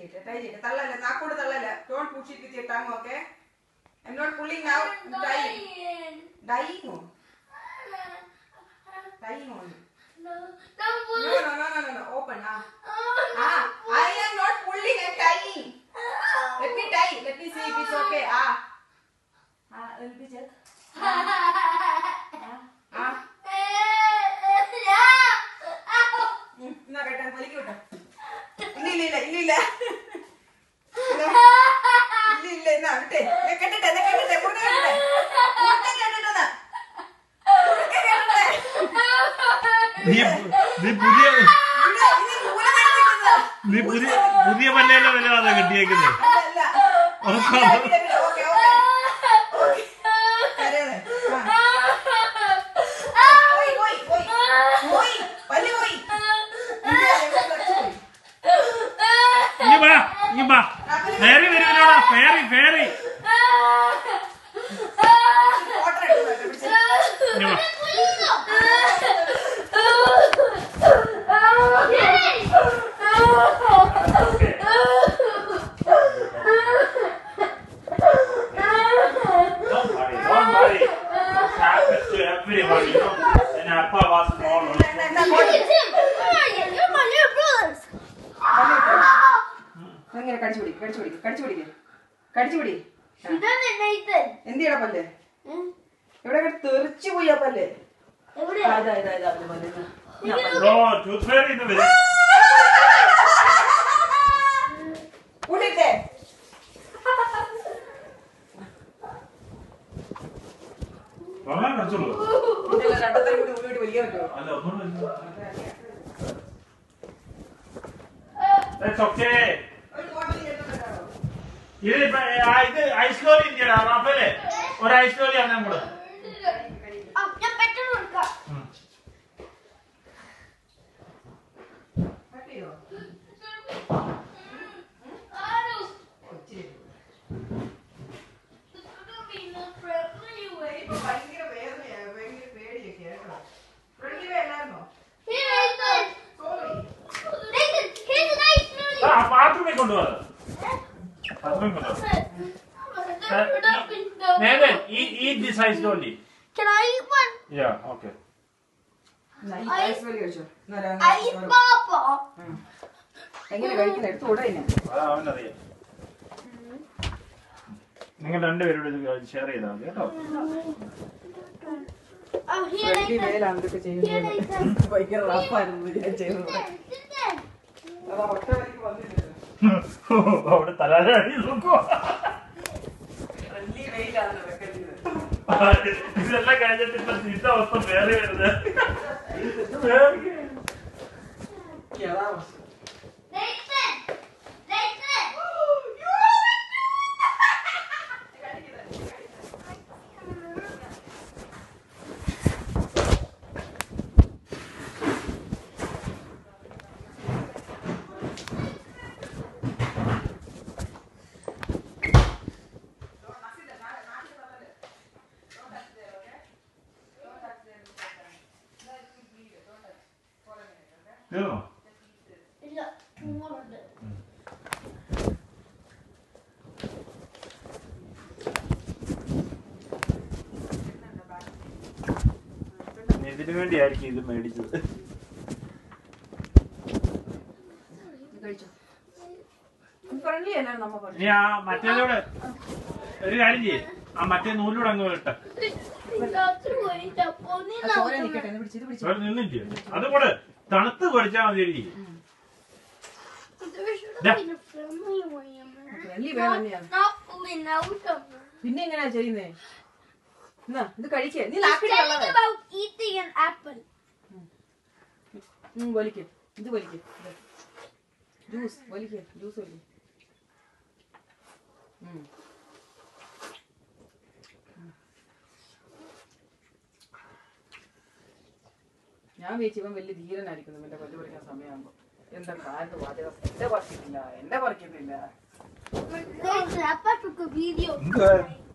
ചെയ്യട്ടെ ടൈ ചെയ്യട്ടെ തള്ളല്ല നാക്കോട് തള്ളല്ല don't push it with your tongue okay I not pulling now tie dying on dying on No, don't No, pull no, it. no, no, no, no. Open. Ah. Oh, no. Ah, I am not pulling. I'm tying. Let me tie. Let me see if it's okay. Ah. Ah, let me check. Ah. ഉം, എന്നാ കേട്ടാ വലിക്ക് വിട്ടോ. ഇല്ല ഇല്ല ഇല്ല ഇല്ല ഇല്ല ഇല്ല ഇല്ല ഇല്ല എന്നാ വിട്ടേ ഞാൻ കെട്ടട്ടെ എന്നാ കെട്ടട്ടെ മുറുകെ കെട്ടട്ടെ മുറുകെ കെട്ടട്ടെന്നാ മുറുകെ കെട്ടട്ടെ നീ നീ പുതിയ ഇവിടെ ഇനി മൂല കെട്ടിക്കുന്നത് നീ പുതിയ പുതിയ പല്ലേലോ വല്ലതാ കെട്ടിയേക്കുന്നത് അല്ല അല്ല ഉറപ്പാണോ ഓക്കെ ഓക്കെ ഓക്കെ കരയണേ ആ പോയി പോയി പോയി പോയി പല്ല് പോയി ഇല്ല, ഇവിടെ ഫ്ലക്സ് പോയി. ഇനി വാ ഇനി വാ ഫേറി വരുമല്ലോടാ ഫേറി ഫേറി ഓട്ടർ എടുത്ത് വെക്കാം, പിടിച്ച്. ഇനി വാ Don't worry, don't worry. This happens to everybody, you know. And Appa was small also. എന്നാ, എന്നാ, പോയി. ഇങ്ങനെ കടിച്ചു പിടി കടിച്ചു പിടി കടിച്ചു പിടിക്ക് കടിച്ചു പിടി എന്ത് ചെയ്യണ പല്ല് എവിടെ തെറിച്ചു പോയി ആ പല്ല് ആ, ഇതാ ഇതാ ഇതാ അവന്റെ പല്ല് ഇതാ. ഇതാ പല്ല്. No, tooth fairy ഇന്ന് വരും. കൂട്ടിയിട്ടേ തുറന്നാ കടിച്ചോളൂ. ഇതെല്ലാം രണ്ടത്തേലും കൂടി ഉള്ളിട്ട് വലിയ പറ്റുമോ അല്ല, ഒന്നുകൂടെ ഇല്ല. That's okay. ഒരു ബോട്ടിൽ എടുത്തോണ്ട് വരാമോ? ഇത് ഇപ്പൊ, ആ, ഇത് ഐസ് ലോറി ഇല്ലടാ റാഫേലെ ഒരു ഐസ് ലോറി ആണ് കൂടെ കട്ട് ചെയ്യോ? കൊച്ചിന്. ഇപ്പൊ ഭയങ്കര വേദനയാ, ഭയങ്കര പേടിയൊക്കെയാ കേട്ടോ. ഫ്രണ്ടിൽ വേണമായിരുന്നോ? Sorry. ആ ബാത്റൂമിൽ കൊണ്ടുപോകാം ബാത്റൂമിൽ കൊണ്ടുപോകാം നേരെ ഈ ഈ this ice lorry Can I eat one? Yeah okay എന്നാ, ഈ ഐസ് വലി കഴിച്ചോ. എന്നാ, രാ, I eat Papa. ഉം. എങ്ങനെ കഴിക്കുന്നത് എടുത്ത് കൂടെ ഇതിനെ അത് അവനറിയാം നിങ്ങൾ രണ്ടുപേരോട് ഇത് ഷെയർ ചെയ്താൽ മതി കേട്ടോ Oh, here ഫ്രണ്ടിൽ I വേലാണ് ഇതൊക്കെ ചെയ്യുന്നത് ഭയങ്കര റഫായിരുന്നു ഞാൻ ചെയ്തത് അതാ ഒറ്റ വരിക്ക് വന്നില്ലല്ലോ അവിടെ തലാരി നോക്കുവാ ഫ്രണ്ട്ലി വെയിലാണ് വെക്കേണ്ടത് ഇതെല്ലാം കഴിഞ്ഞിട്ട് ഇപ്പൊ ചീത്ത അവസ്ഥ വേറെ വരുന്നത് വേറെ അതാ അവസ്ഥ Nathan! Nathan! തീർന്നോ ഇല്ല, ചുമ്മാണ്ട്. ഇതിനു വേണ്ടിയായിരിക്കും ഇത് മേടിച്ചത് കഴിച്ചോ ഫ്രണ്ട്ലി അല്ലായിരുന്നു നമ്മ പറഞ്ഞു ഇനി ആ മറ്റേതൂടെ ഒരു കാര്യം ചെയ്യേ ആ മറ്റേ നൂലൂടെ അങ്ങ് ഇട്ട രാത്രി പോയിട്ടപ്പോ നീ ചോര നിൽക്കട്ടെ ഇത് പിടിച്ച് ഇത് പിടിച്ച് അവിടെ നിന്നില്ലേ അതും കൂടെ തണുത്ത് കുഴച്ചാൽ മതി എഴുതി There should have been a friendly way. Friendly വേണം തന്നെയാണ് Not pulling out of her. പിന്നെ എങ്ങനെയാ ചെയ്യുന്നേ എന്നാ ഇത് കഴിക്കേ നീ ലാക്കിട്ട് Telling കളവേ about eating an apple. വലിക്ക് ഇത് വലിക്ക് ജ്യൂസ് വലിക്ക് ജ്യൂസ് വലിക്ക് ഉം. ഞാൻ വിചാരിച്ചു ഇവൻ വലിയ ധീരനായിരിക്കുന്നു എന്റെ പല്ല് പറിക്കാൻ സമയമാകുമ്പോ എന്താ കാര്യം വാചകം എന്റെ പറിക്കുന്നില്ല എന്റെ പറിക്കുന്നില്ല Guys, Papa took a video. Good.